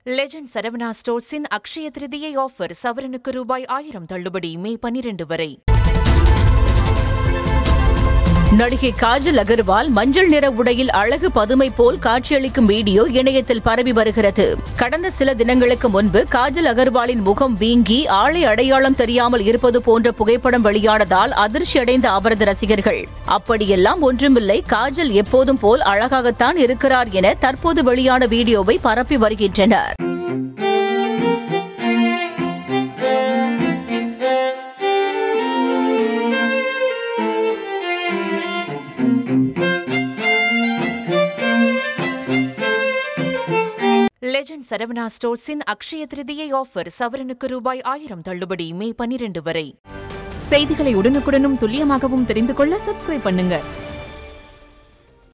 legend Saravana ஸ்டோர்ஸின் Akshaya Tritiya offer சவரனுக்கு ரூபாய் ஆயிரம் தள்ளுபடி மே பனிரெண்டு வரை நடிகை காஜல் அகர்வால் மஞ்சள் நிற உடையில் அழகு பதுமை போல் காட்சியளிக்கும் வீடியோ இணையத்தில் பரவி வருகிறது கடந்த சில தினங்களுக்கு முன்பு காஜல் அகர்வாலின் முகம் வீங்கி ஆளை அடையாளம் தெரியாமல் இருப்பது போன்ற புகைப்படம் வெளியானதால் அதிர்ச்சியடைந்த அவரது ரசிகர்கள் அப்படியெல்லாம் ஒன்றுமில்லை காஜல் எப்போதும் போல் அழகாகத்தான் இருக்கிறார் என தற்போது வெளியான வீடியோவை பரப்பி வருகின்றனர் லெஜண்ட் சரவணா ஸ்டோர்ஸின் அக்ஷய திருதியை ஆஃபர் சவரனுக்கு ரூபாய் ஆயிரம் தள்ளுபடி மே பனிரெண்டு வரை செய்திகளை உடனுக்குடனும் துல்லியமாகவும் தெரிந்து கொள்ள சப்ஸ்கிரைப் பண்ணுங்க